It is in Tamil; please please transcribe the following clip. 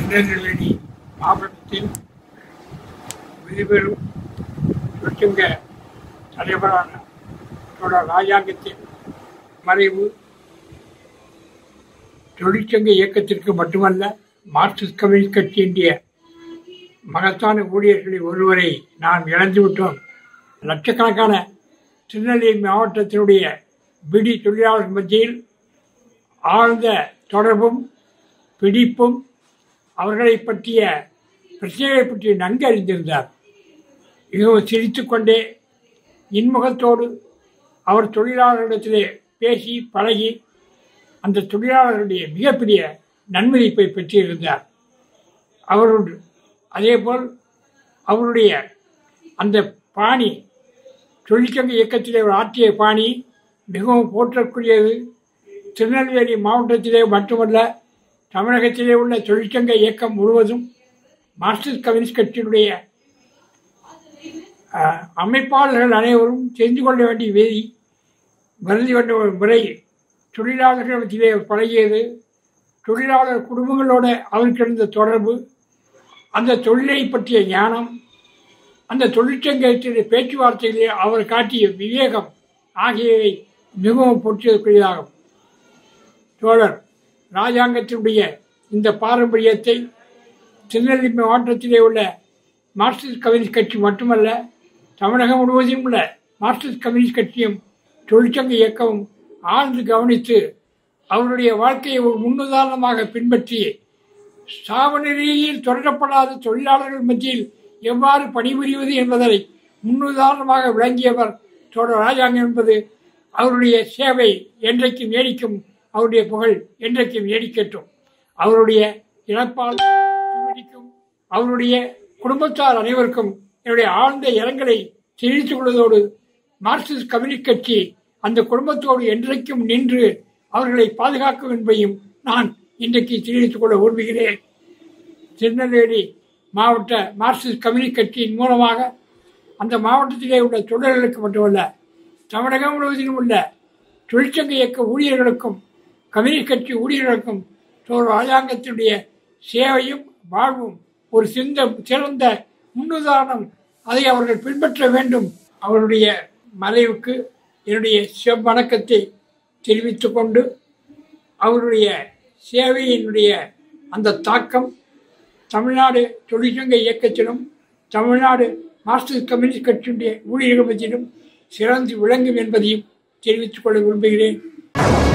திருநெல்வேலி மாவட்டத்தில் விதிபெறும் தொழிற்சங்க தலைவரான தொடர் ராஜாங்கத்தின் மறைவு தொழிற்சங்க இயக்கத்திற்கு மட்டுமல்ல மார்க்சிஸ்ட் கம்யூனிஸ்ட் கட்சியினுடைய மகத்தான ஊழியர்களில் ஒருவரை நாம் இழந்துவிட்டோம் லட்சக்கணக்கான திருநெல்வேலி மாவட்டத்தினுடைய பிடி தொழிலாளர் மத்தியில் ஆழ்ந்த தொடர்பும் பிடிப்பும் அவர்களை பற்றிய பிரச்சனைகளை பற்றி நன்கு அறிந்திருந்தார் மிகவும் சிரித்துக்கொண்டே இன்முகத்தோடு அவர் தொழிலாளர்களிடத்திலே பேசி பழகி அந்த தொழிலாளர்களுடைய மிகப்பெரிய நன்மதிப்பை பெற்றிருந்தார் அவரோடு அதேபோல் அவருடைய அந்த பாணி தொழிற்சங்க இயக்கத்திலே அவர் ஆற்றிய பாணி மிகவும் போற்றக்கூடியது திருநெல்வேலி மாவட்டத்திலே மட்டுமல்ல தமிழகத்திலே உள்ள தொழிற்சங்க இயக்கம் முழுவதும் மார்க்சிஸ்ட் கம்யூனிஸ்ட் கட்சியினுடைய அஹ், அமைப்பாளர்கள் அனைவரும் தெரிந்து கொள்ள வேண்டிய விதி வருதி கொண்ட ஒரு முறை தொழிலாளர்கள் மத்தியிலே பழகியது தொழிலாளர் குடும்பங்களோட அவருக்கு இருந்த தொடர்பு அந்த தொழிலை பற்றிய ஞானம் அந்த தொழிற்சங்கத்தினுடைய பேச்சுவார்த்தைகளிலே அவர் காட்டிய விவேகம் ஆகியவை மிகவும் போற்றியதற்குரியதாகும் தோழர் ராஜாங்கத்தினுடைய இந்த பாரம்பரியத்தை திருநெல்வேலி மாவட்டத்திலே உள்ள மார்க்சிஸ்ட் கம்யூனிஸ்ட் கட்சி மட்டுமல்ல தமிழகம் முழுவதும் உள்ள மார்க்சிஸ்ட் கம்யூனிஸ்ட் கட்சியும் தொழிற்சங்க இயக்கமும் ஆழ்ந்து கவனித்து அவருடைய வாழ்க்கையை ஒரு முன்னுதாரணமாக பின்பற்றி சாவநிலையில் தொடரப்படாத தொழிலாளர்கள் மத்தியில் எவ்வாறு பணிபுரிவது என்பதை முன்னுதாரணமாக விளங்கியவர் தோழர் ராஜாங்கம் என்பது அவருடைய சேவை என்றைக்கும் நீடிக்கும் அவருடைய புகழ் என்றைக்கும் நீடிக்கட்டும் அவருடைய இழப்பால் திருவடிக்கும் அவருடைய குடும்பத்தார் அனைவருக்கும் என்னுடைய ஆழ்ந்த இரங்கலை தெரிவித்துக் கொள்வதோடு மார்க்சிஸ்ட் கம்யூனிஸ்ட் கட்சி அந்த குடும்பத்தோடு என்றைக்கும் நின்று அவர்களை பாதுகாக்கும் என்பதையும் நான் இன்றைக்கு தெரிவித்துக் கொள்ள விரும்புகிறேன் திருநெல்வேலி மாவட்ட மார்க்சிஸ்ட் கம்யூனிஸ்ட் கட்சியின் மூலமாக அந்த மாவட்டத்திலே உள்ள தொழிலாளர்களுக்கு மட்டுமல்ல தமிழகம் முழுவதிலும் உள்ள தொழிற்சங்க இயக்க ஊழியர்களுக்கும் கம்யூனிஸ்ட் கட்சி ஊழியர்களுக்கும் தோழர் ராஜாங்கத்தினுடைய சேவையும் வாழ்வும் ஒரு சிந்த சிறந்த முன்னுதாரணம் அதை அவர்கள் பின்பற்ற வேண்டும் அவருடைய மறைவுக்கு என்னுடைய செவ்வணக்கத்தை தெரிவித்துக் கொண்டு அவருடைய சேவையினுடைய அந்த தாக்கம் தமிழ்நாடு தொழிற்சங்க இயக்கத்திலும் தமிழ்நாடு மார்க்சிஸ்ட் கம்யூனிஸ்ட் கட்சியினுடைய ஊழியர்கள் மத்தியிலும் சிறந்து விளங்கும் என்பதையும் தெரிவித்துக் கொள்ள விரும்புகிறேன்